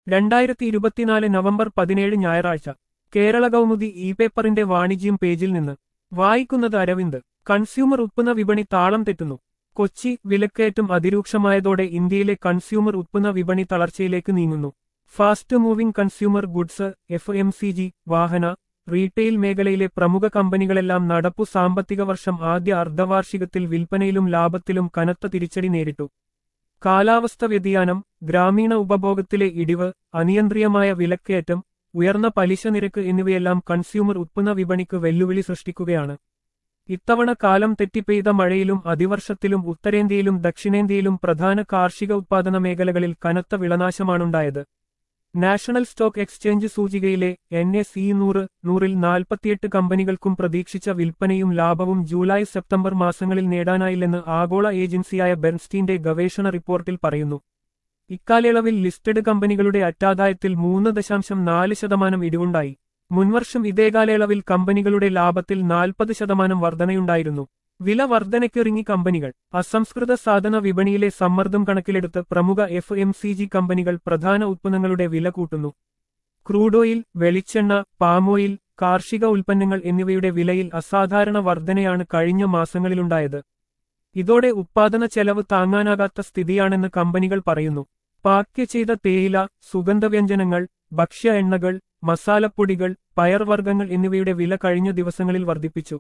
രണ്ടായിരത്തി ഇരുപത്തിനാല് നവംബർ പതിനേഴ് ഞായറാഴ്ച കേരള കൗമുദി ഇ പേപ്പറിന്റെ വാണിജ്യം പേജിൽ നിന്ന് വായിക്കുന്നത് അരവിന്ദ് കൺസ്യൂമർ ഉത്പന്ന വിപണി താളം തെറ്റുന്നു കൊച്ചി വിലക്കയറ്റം അതിരൂക്ഷമായതോടെ ഇന്ത്യയിലെ കൺസ്യൂമർ ഉത്പന്ന വിപണി തളർച്ചയിലേക്ക് നീങ്ങുന്നു fast moving consumer goods F M C G വാഹന റീറ്റെയിൽ മേഖലയിലെ പ്രമുഖ കമ്പനികളെല്ലാം നടപ്പു സാമ്പത്തിക വർഷം ആദ്യ അർദ്ധവാർഷികത്തിൽ വിൽപ്പനയിലും ലാഭത്തിലും കനത്ത തിരിച്ചടി നേരിട്ടു കാലാവസ്ഥ വ്യതിയാനം ഗ്രാമീണ ഉപഭോഗത്തിലെ ഇടിവ് അനിയന്ത്രിതമായ വിലക്കയറ്റം ഉയർന്ന പലിശ നിരക്ക് എന്നിവയെല്ലാം കൺസ്യൂമർ ഉത്പന്ന വിപണിക്ക് വെല്ലുവിളി സൃഷ്ടിക്കുകയാണ് ഇത്തവണ കാലം തെറ്റിപ്പെയ്ത മഴയിലും അതിവർഷത്തിലും ഉത്തരേന്ത്യയിലും ദക്ഷിണേന്ത്യയിലും പ്രധാന കാർഷിക ഉത്പാദന മേഖലകളിൽ കനത്ത വിളനാശമാണുണ്ടായത് നാഷണൽ സ്റ്റോക്ക് എക്സ്ചേഞ്ച് സൂചികയിലെ എൻ എസ് ഇ നൂറ് നൂറിൽ നാൽപ്പത്തിയെട്ട് കമ്പനികൾക്കും പ്രതീക്ഷിച്ച വിൽപ്പനയും ലാഭവും ജൂലൈ സെപ്റ്റംബർ മാസങ്ങളിൽ നേടാനായില്ലെന്ന് ആഗോള ഏജൻസിയായ ബെർൺസ്റ്റീന്റെ ഗവേഷണ റിപ്പോർട്ടിൽ പറയുന്നു ഇക്കാലയളവിൽ ലിസ്റ്റഡ് കമ്പനികളുടെ അറ്റാദായത്തിൽ മൂന്ന് ദശാംശം നാല് ശതമാനം ഇടിവുണ്ടായി മുൻവർഷം ഇതേ കാലയളവിൽ കമ്പനികളുടെ ലാഭത്തിൽ നാൽപ്പത് ശതമാനം വർധനയുണ്ടായിരുന്നു വില വർധനയ്ക്കിറങ്ങി കമ്പനികൾ അസംസ്കൃത സാധന വിപണിയിലെ സമ്മർദ്ദം കണക്കിലെടുത്ത് പ്രമുഖ എഫ് എം സി ജി കമ്പനികൾ പ്രധാന ഉത്പന്നങ്ങളുടെ വില കൂട്ടുന്നു ക്രൂഡ് ഓയിൽ വെളിച്ചെണ്ണ പാമോയിൽ കാർഷിക ഉൽപ്പന്നങ്ങൾ എന്നിവയുടെ വിലയിൽ അസാധാരണ വർധനയാണ് കഴിഞ്ഞ മാസങ്ങളിലുണ്ടായത് ഇതോടെ ഉത്പാദന ചെലവ് താങ്ങാനാകാത്ത സ്ഥിതിയാണെന്ന് കമ്പനികൾ പറയുന്നു പാക്ക് ചെയ്ത തേയില സുഗന്ധവ്യഞ്ജനങ്ങൾ ഭക്ഷ്യ എണ്ണകൾ മസാലപ്പൊടികൾ പയർവർഗ്ഗങ്ങൾ എന്നിവയുടെ വില കഴിഞ്ഞ ദിവസങ്ങളിൽ വർദ്ധിപ്പിച്ചു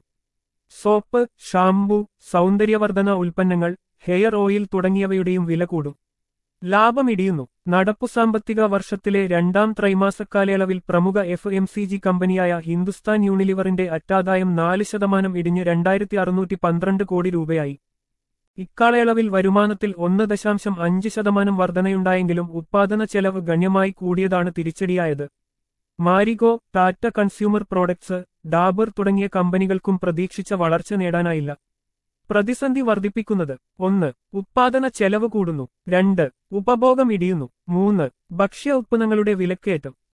സോപ്പ് ഷാംപൂ സൗന്ദര്യവർദ്ധന ഉൽപ്പന്നങ്ങൾ ഹെയർ ഓയിൽ തുടങ്ങിയവയുടെയും വില കൂടും ലാഭം ഇടിയുന്നു നടപ്പു സാമ്പത്തിക വർഷത്തിലെ രണ്ടാം ത്രൈമാസക്കാലയളവിൽ പ്രമുഖ എഫ് എം സി ജി കമ്പനിയായ ഹിന്ദുസ്ഥാൻ യൂണിലിവറിന്റെ അറ്റാദായം നാല് ശതമാനം ഇടിഞ്ഞ് രണ്ടായിരത്തി അറുന്നൂറ്റി പന്ത്രണ്ട് കോടി രൂപയായി ഇക്കാലയളവിൽ വരുമാനത്തിൽ ഒന്ന് ദശാംശം അഞ്ച് ശതമാനം വർധനയുണ്ടായെങ്കിലും ഉത്പാദന ചെലവ് ഗണ്യമായി കൂടിയതാണ് തിരിച്ചടിയായത് മാരിഗോ ടാറ്റ കൺസ്യൂമർ പ്രോഡക്ട്സ് ഡാബർ തുടങ്ങിയ കമ്പനികൾക്കും പ്രതീക്ഷിച്ച വളർച്ച നേടാനായില്ല പ്രതിസന്ധി വർദ്ധിപ്പിക്കുന്നത് ഒന്ന് ഉത്പാദന ചെലവ് കൂടുന്നു രണ്ട് ഉപഭോഗം ഇടിയുന്നു മൂന്ന് ഭക്ഷ്യ ഉത്പന്നങ്ങളുടെ വിലക്കയറ്റം